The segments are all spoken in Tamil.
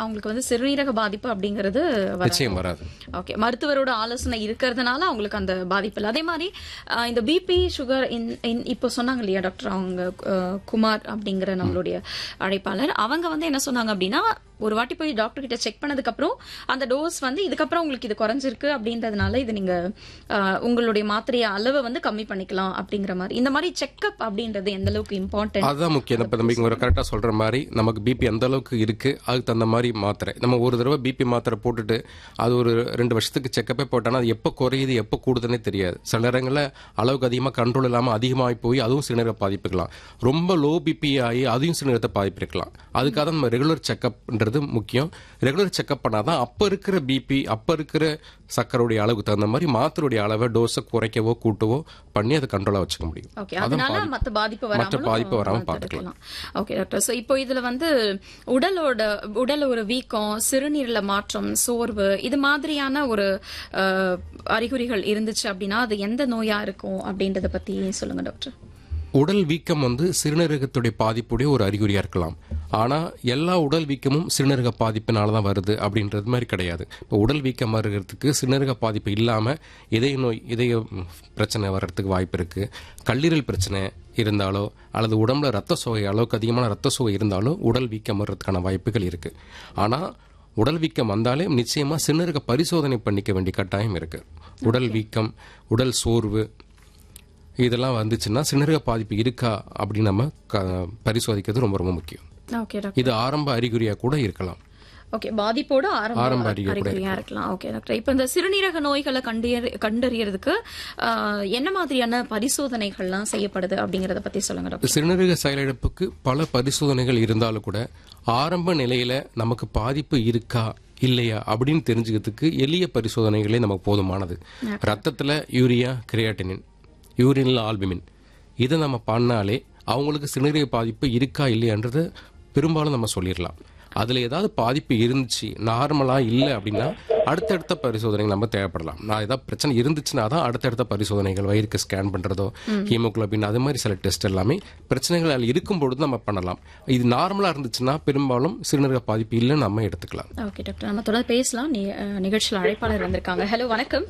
அவங்களுக்கு வந்து சிறுநீரக பாதிப்பு அப்படிங்கிறது வராது. நிச்சயம் வராது ஓகே மருத்துவரோட ஆலோசனை இருக்கிறதுனால அவங்களுக்கு அந்த பாதிப்பு இல்லை அதே மாதிரி அஹ், இந்த பிபி சுகர் இப்போ சொன்னாங்க இல்லையா டாக்டர் அவங்க அஹ், குமார் அப்படிங்கிற நம்மளுடைய அழைப்பாளர் அவங்க வந்து என்ன சொன்னாங்க அப்படின்னா ஒரு வாட்டி போய் டாக்டர் கிட்ட செக் பண்ணதுக்கு அப்புறம் அந்த டோஸ் வந்து இதுக்கப்புறம் உங்களுக்கு இது குறைஞ்சிருக்கு அப்படின்றதுனால இது நீங்க அஹ், உங்களுடைய மாத்திரைய அளவை வந்து கம்மி பண்ணிக்கலாம் அப்படிங்கிற மாதிரி இந்த மாதிரி செக்அப் அப்படின்றது எந்த அளவுக்கு இம்பார்ட்டன்ட் அதுதான் முக்கியம் இப்போ நம்ம இங்கே ஒரு கரெக்டாக சொல்கிற மாதிரி நமக்கு பிபி எந்த அளவுக்கு இருக்குது அதுக்கு தகுந்த மாதிரி மாத்திரை நம்ம ஒரு தடவை பிபி மாத்திரை போட்டுட்டு அது ஒரு ரெண்டு வருஷத்துக்கு செக்கப்பே போட்டோன்னா அது எப்போ குறையுது எப்போ கூடுதுன்னே தெரியாது சில நேரங்களில் அளவுக்கு அதிகமாக கண்ட்ரோல் இல்லாமல் அதிகமாகி போய் அதுவும் சிறுநீரக பாதிப்புக்கலாம் ரொம்ப லோ பிபி ஆகி அதையும் சிறுநீரகத்தை பாதிப்பிருக்கலாம் அதுக்காக தான் நம்ம ரெகுலர் செக்கப்ன்றது முக்கியம் ரெகுலர் செக்கப் பண்ணாதான் அப்போ இருக்கிற பிபி அப்போ இருக்கிற சக்கருடைய அளவுக்கு தகுந்த மாதிரி மாத்திரையுடைய அளவை டோஸை குறைக்கவோ கூட்டவோ பண்ணி அதை கண்ட்ரோலாக வச்சுக்க முடியும் ஓகே அதனால மத்த பாதிப்பு மற்ற வராமலும் பாதிப்பு வராம தடுக்கலாம். ஓகே டாக்டர் சோ இப்போ இதுல வந்து உடலோட உடல் ஒரு வீக்கம் சிறுநீர்ல மாற்றம் சோர்வு இது மாதிரியான ஒரு அஹ், அறிகுறிகள் இருந்துச்சு அப்படின்னா அது எந்த நோயா இருக்கும் அப்படின்றத பத்தி சொல்லுங்க டாக்டர் உடல் வீக்கம் வந்து சிறுநீரகத்துடைய பாதிப்புடைய ஒரு அறிகுறியா இருக்கலாம் ஆனா எல்லா உடல் வீக்கமும் சிறுநீரக பாதிப்பினால தான் வருது அப்படின்றது மாதிரி கிடையாது இப்போ உடல் வீக்கம் வருகிறதுக்கு சிறுநீரக பாதிப்பு இல்லாம இதய நோய் இதய ம், பிரச்சனை வர்றதுக்கு வாய்ப்பு இருக்கு கல்லீரல் பிரச்சனை இருந்தாலோ அல்லது உடம்புல ரத்த சோகை அளவுக்கு அதிகமான ரத்த சோகை இருந்தாலோ உடல் வீக்கம் வர்றதுக்கான வாய்ப்புகள் இருக்கு ஆனா உடல் வீக்கம் வந்தாலே நிச்சயமா சிறுநீரக பரிசோதனை பண்ணிக்க வேண்டிய கட்டாயம் இருக்கு உடல் வீக்கம் உடல் சோர்வு இதெல்லாம் வந்துச்சுன்னா சிறுநீரக பாதிப்பு இருக்கா அப்படின்னு நம்ம க- பரிசோதிக்கிறது ரொம்ப ரொம்ப முக்கியம் ஓகே டாக்டர் இது ஆரம்ப அறிகுறியா கூட இருக்கலாம் ஓகே பாதிப்போட ஆரம்ப ஆரம்ப அறிகுறி கூட அறிகுறியா இருக்கலாம் ஓகே டாக்டர் இப்போ இந்த சிறுநீரக நோய்களை கண்டறிய கண்டறியறதுக்கு அஹ், என்ன மாதிரியான பரிசோதனைகள்லாம் செய்யப்படுது அப்படிங்கறத பத்தி சொல்லுங்க டாக்டர் சிறுநீரக செயலிழப்புக்கு பல பரிசோதனைகள் இருந்தாலும் கூட ஆரம்ப நிலையில நமக்கு பாதிப்பு இருக்கா இல்லையா அப்படின்னு தெரிஞ்சுக்கிறதுக்கு எளிய பரிசோதனைகளே நமக்கு போதுமானது ரத்தத்துல யூரியா கிரியாட்டினின் யூரின்ல ஆல்புமின் இதை நம்ம பண்ணாலே அவங்களுக்கு சிறுநீரக பாதிப்பு இருக்கா இல்லையான்றத பெரும்பாலும் நம்ம சொல்லிடலாம் அதுல ஏதாவது பாதிப்பு இருந்துச்சு நார்மலா இல்லை அப்படின்னா அடுத்தடுத்த பரிசோதனைகள் நம்ம தேவைப்படலாம் நான் ஏதாவது பிரச்சனை இருந்துச்சுன்னா தான் அடுத்தடுத்த பரிசோதனைகள் வயிறுக்கு ஸ்கேன் பண்றதோ ஹீமோகுளோபின் அது மாதிரி சில டெஸ்ட் எல்லாமே பிரச்சனைகள் அதில் இருக்கும் பொழுது நம்ம பண்ணலாம் இது நார்மலா இருந்துச்சுன்னா பெரும்பாலும் சிறுநீரக பாதிப்பு இல்லைன்னு நம்ம எடுத்துக்கலாம் ஓகே டாக்டர் நம்ம தொடர்ந்து பேசலாம் நி- அஹ், நிகழ்ச்சியில் அழைப்பாளர் வந்திருக்காங்க ஹலோ வணக்கம்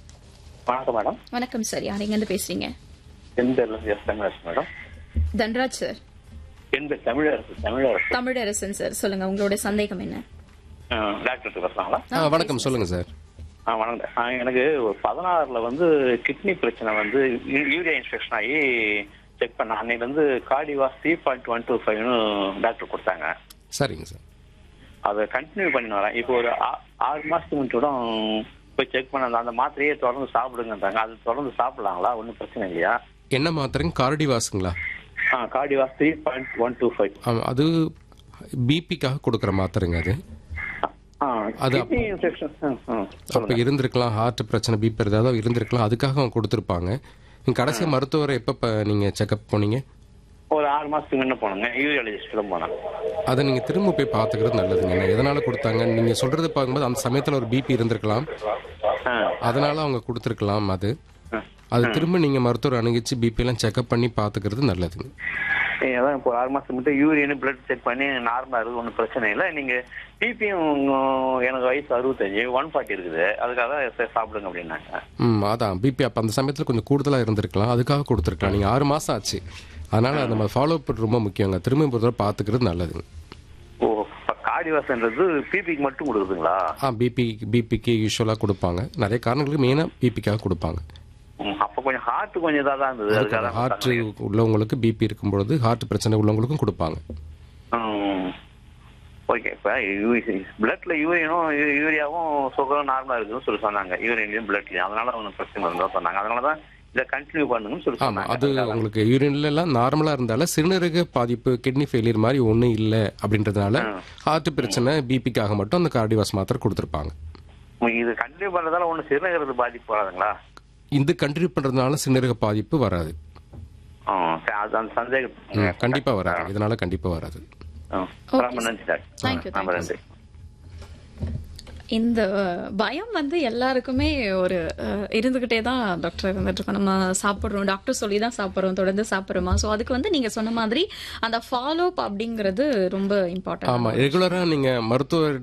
வணக்கம் மேடம் வணக்கம் சார் யார் எங்கேருந்து பேசுறீங்க என் பேர்ல இருந்து S Tamilarasu madam Dhanraj sir என் பேர் தமிழரசு தமிழரசு தமிழரசன் சார் சொல்லுங்க உங்களுடைய சந்தேகம் என்ன ஆ, டாக்டர் பேசுறாங்களா ஆ, வணக்கம் சொல்லுங்க சார் ஆ வணக்கம் ஆ, எனக்கு ஒரு பதினாறுல வந்து கிட்னி பிரச்சனை வந்து யூ- யூரியா இன்ஃபெக்ஷன் ஆகி செக் பண்ண அன்னைக்கு வந்து Cardivas three point one two ஃபைவ்னு டாக்டர் கொடுத்தாங்க சரிங்க சார் அதை கண்டினியூ பண்ணி வரேன் இப்போ ஒரு ஆ- ஆறு மாசத்துக்கு முன்னாடி கூட போய் செக் பண்ண அந்த- அந்த மாத்திரையே தொடர்ந்து சாப்பிடுங்கன்றாங்க அது தொடர்ந்து சாப்பிடலாங்களா ஒன்றும் பிரச்சனை இல்லையா என்ன மாத்திரைங்க கார்டிவாஸுங்களா ஆ Cardivas three point one two five ஆமா, அது பிபிக்காக கொடுக்குற மாத்திரைங்க அது அது கிட்னி இன்ஃபெக்ஷன் அப்போ இருந்திருக்கலாம் ஹார்ட் பிரச்சனை பிபி ஏதாவது இருந்திருக்கலாம் அதுக்காக அவங்க கொடுத்துருப்பாங்க நீங்க கடைசி மருத்துவரை எப்போ நீங்க செக்அப் போனீங்க ஒரு ஆறு மாசத்துக்கு முன்ன போனேங்க யூரியாலஜிஸ்ட் போனேன் அதை நீங்க திரும்ப போய் பார்த்துக்கிறது நல்லதுங்க ஏன்னா எதனால கொடுத்தாங்க நீங்க சொல்றது பார்க்கும்போது அந்த சமயத்துல ஒரு பிபி இருந்திருக்கலாம் ஆ, அதனால அவங்க கொடுத்துருக்கலாம் அது ஆ. அது திரும்ப நீங்க மருத்துவர் அணுகிச்சு பிபி எல்லாம் செக்அப் பண்ணி பார்த்துக்கிறது நல்லதுங்க ஏய், அதான் இப்போ ஆறு மாசத்துக்கு மட்டும் யூரியன் பிளட் செக் பண்ணி நார்மலா இருக்கு ஒன்றும் பிரச்சனை இல்லை நீங்க பிபியும் எனக்கு வயசு அறுபத்தஞ்சு ஒன் ஃபார்ட்டி இருக்குது அதுக்காக சரி, சாப்பிடுங்க அப்படின்னாங்க ம் அதான் பிபி அப்போ அந்த சமயத்தில் கொஞ்சம் கூடுதலாக இருந்திருக்கலாம் அதுக்காக கொடுத்துருக்கலாம் நீங்கள் ஆறு மாதம் ஆச்சு அதனால நம்ம ஃபாலோ அப் ரொம்ப முக்கியங்க திரும்ப ஒரு தடவை பார்த்துக்கிறது நல்லதுங்க ஓ கார்டிவாசன்றது பிபிக்கு மட்டும் கொடுக்குதுங்களா ஆ பிபி பிபிக்கு யூஸ்வலாக கொடுப்பாங்க நிறைய காரணங்களுக்கு மெயினாக பிபிக்காக கொடுப்பாங்க ம், அப்ப கொஞ்சம் ஹார்ட் கொஞ்சம் இதாக தான் இருந்தது அதுக்காக தான் ஹார்ட் உள்ளவங்களுக்கு பிபி இருக்கும் பொழுது ஹார்ட் பிரச்சனை உள்ளவங்களுக்கும் கொடுப்பாங்க ஓகே இப்போ பிளட்ல யூரியனும் யூரியாவும் சுகரும் நார்மலா இருக்குன்னு சொல்லி சொன்னாங்க யூரியன்லயும் பிளட்லயும் அதனால ஒன்றும் பிரச்சனை இருந்தா சொன்னாங்க அதனால தான் இதை கண்டினியூ பண்ணுங்கன்னு சொல்லி ஆமாம் அது சொன்னாங்க உங்களுக்கு யூரின்ல எல்லாம் நார்மலாக இருந்தாலும் சிறுநீரக பாதிப்பு கிட்னி ஃபெயிலியர் மாதிரி ஒன்றும் இல்லை அப்படின்றதுனால ஹார்ட் பிரச்சனை பிபிக்காக மட்டும் அந்த கார்டிவாஸ் மாத்திரை கொடுத்துருப்பாங்க இது கண்டினியூ பண்றதால ஒன்றும் சிறுநீரகத்து பாதிப்பு வராதுங்களா இது கண்டினியூ பண்ணுறதுனால சிறுநீரக பாதிப்பு வராது ஆ, சரி, அது அந்த சந்தேகம் ம், கண்டிப்பா வராது இதனால கண்டிப்பா வராது ஆ, ரொம்ப நன்றி சார் Thank you, ரொம்ப thank you, நன்றி இந்த அஹ், பயம் வந்து எல்லாருக்குமே ஒரு அஹ், இருந்துகிட்டே தான் டாக்டர் இருந்துட்டு இருக்கோம் நம்ம சாப்பிட்றோம் டாக்டர் சொல்லி தான் சாப்பிட்றோம் தொடர்ந்து சாப்பிட்றோமா ஸோ அதுக்கு வந்து நீங்க சொன்ன மாதிரி அந்த ஃபாலோ அப் அப்படிங்கிறது ரொம்ப இம்பார்ட்டன்ட் ஆமா ரெகுலரா நீங்க மருத்துவர்